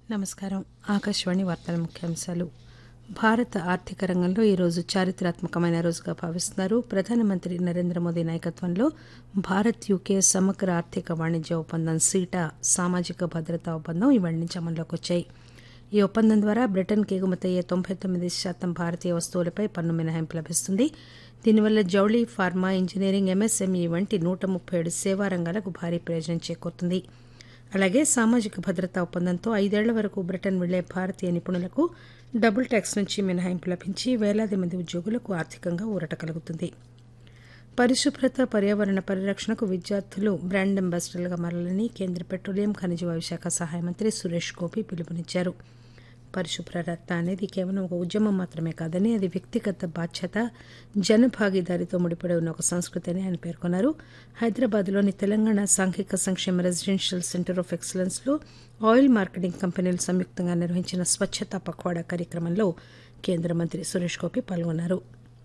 నమస్కారం ఆకాశవాణి వార్తల ముఖ్యాంశాలు భారత ఆర్థిక రంగంలో ఈరోజు చారిత్రాత్మకమైన రోజుగా భావిస్తున్నారు ప్రధానమంత్రి నరేంద్ర మోదీ నాయకత్వంలో భారత్ యూకే సమగ్ర ఆర్థిక వాణిజ్య ఒప్పందం సీటా సామాజిక భద్రతా ఒప్పందం ఇవాళ నుంచి అమల్లోకి వచ్చాయి ఈ ఒప్పందం ద్వారా బ్రిటన్కి ఎగుమతయ్యే తొంభై తొమ్మిది శాతం భారతీయ వస్తువులపై పన్ను మినహాయింపు లభిస్తుంది దీనివల్ల జౌళి ఫార్మా ఇంజనీరింగ్ ఎంఎస్ఎంఈ వంటి నూట ముప్పై ఏడు సేవా రంగాలకు భారీ ప్రయోజనం చేకూరుతుంది అలాగే సామాజిక భద్రతా ఒప్పందంతో ఐదేళ్ల వరకు బ్రిటన్ వెళ్లే భారతీయ నిపుణులకు డబుల్ ట్యాక్స్ నుంచి మినహాయింపు లభించి వేలాది మంది ఉద్యోగులకు ఆర్థికంగా ఊరట కలుగుతుంది పరిశుభ్రత పర్యావరణ పరిరక్షణకు విద్యార్థులు బ్రాండ్ అంబాసిడర్లుగా మారాలని కేంద్ర పెట్రోలియం ఖనిజ వాయు శాఖ సహాయ మంత్రి సురేష్ గోపి పిలుపునిచ్చారు పరిశుభ్రత అనేది కేవలం ఒక ఉద్యమం మాత్రమే కాదని అది వ్యక్తిగత బాధ్యత జనభాగీదారితో ముడిపడి ఉన్న ఒక సంస్కృతి అని ఆయన పేర్కొన్నారు హైదరాబాద్లోని తెలంగాణ సాంఘిక సంక్షేమ రెసిడెన్షియల్ సెంటర్ ఆఫ్ ఎక్సలెన్స్లో ఆయిల్ మార్కెటింగ్ కంపెనీలు సంయుక్తంగా నిర్వహించిన స్వచ్ఛతా పక్వాడా కార్యక్రమంలో కేంద్ర మంత్రి సురేష్ గోపి పాల్గొన్నారు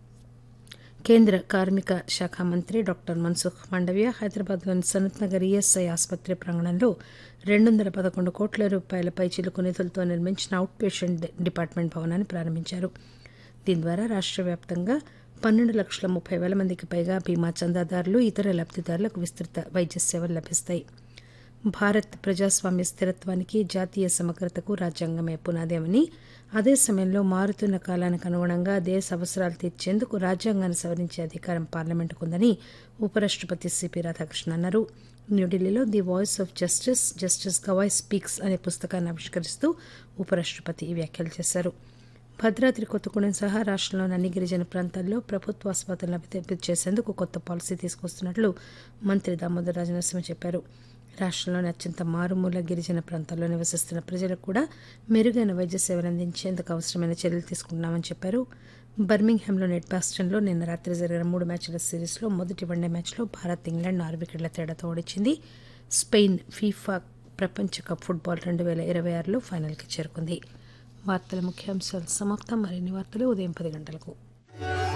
కేంద్ర కార్మిక శాఖ మంత్రి డాక్టర్ మన్సుఖ్ మాండవ్య హైదరాబాద్లోని సనత్ నగర్ ఈఎస్ఐ ఆసుపత్రి ప్రాంగణంలో రెండు వందల పదకొండు కోట్ల రూపాయలపై చిలుకు నిధులతో నిర్మించిన అవుట్ పేషెంట్ డిపార్ట్మెంట్ భవనాన్ని ప్రారంభించారు దీని ద్వారా రాష్ట్ర వ్యాప్తంగా పన్నెండు లక్షల ముప్పై వేల మందికి పైగా బీమా చందాదారులు ఇతర లబ్దిదారులకు విస్తృత వైద్య సేవలు లభిస్తాయి భారత్ ప్రజాస్వామ్య స్థిరత్వానికి జాతీయ సమగ్రతకు రాజ్యాంగమే పునాదేమని అదే సమయంలో మారుతున్న కాలానికి అనుగుణంగా దేశ అవసరాలు తీర్చేందుకు రాజ్యాంగాన్ని సవరించే అధికారం పార్లమెంటుకు ఉందని ఉపరాష్టపతి సిపి రాధాకృష్ణ అన్నారు న్యూఢిల్లీలో the voice of justice justice Gavai speaks అనే పుస్తకాన్ని ఆవిష్కరిస్తూ ఉపరాష్టపతి ఈ వ్యాఖ్యలు చేశారు భద్రాద్రి కొత్తగూడెం సహా రాష్టంలోని అన్ని గిరిజన ప్రాంతాల్లో ప్రభుత్వ ఆసుపత్రులను చేసేందుకు కొత్త పాలసీ తీసుకొస్తున్నట్లు మంత్రి దామోదర్ రాజనరసింహ చెప్పారు రాష్టంలోని అత్యంత మారుమూల గిరిజన ప్రాంతాల్లో నివసిస్తున్న ప్రజలకు కూడా మెరుగైన వైద్య సేవలు అందించేందుకు అవసరమైన చర్యలు తీసుకుంటున్నామని చెప్పారు బర్మింగ్హామ్లో నెట్ బాస్టన్లో నిన్న రాత్రి జరిగిన మూడు మ్యాచ్ల సిరీస్లో మొదటి వన్డే మ్యాచ్లో భారత్ ఇంగ్లాండ్ ఆరు వికెట్ల తేడాతో ఓడించింది స్పెయిన్ ఫీఫా ప్రపంచ కప్ ఫుట్బాల్ రెండు వేల ఇరవై ఆరులో ఫైనల్కి చేరుకుంది వార్తల ముఖ్యాంశాలు సమాప్తం మరిన్ని వార్తలు ఉదయం పది గంటలకు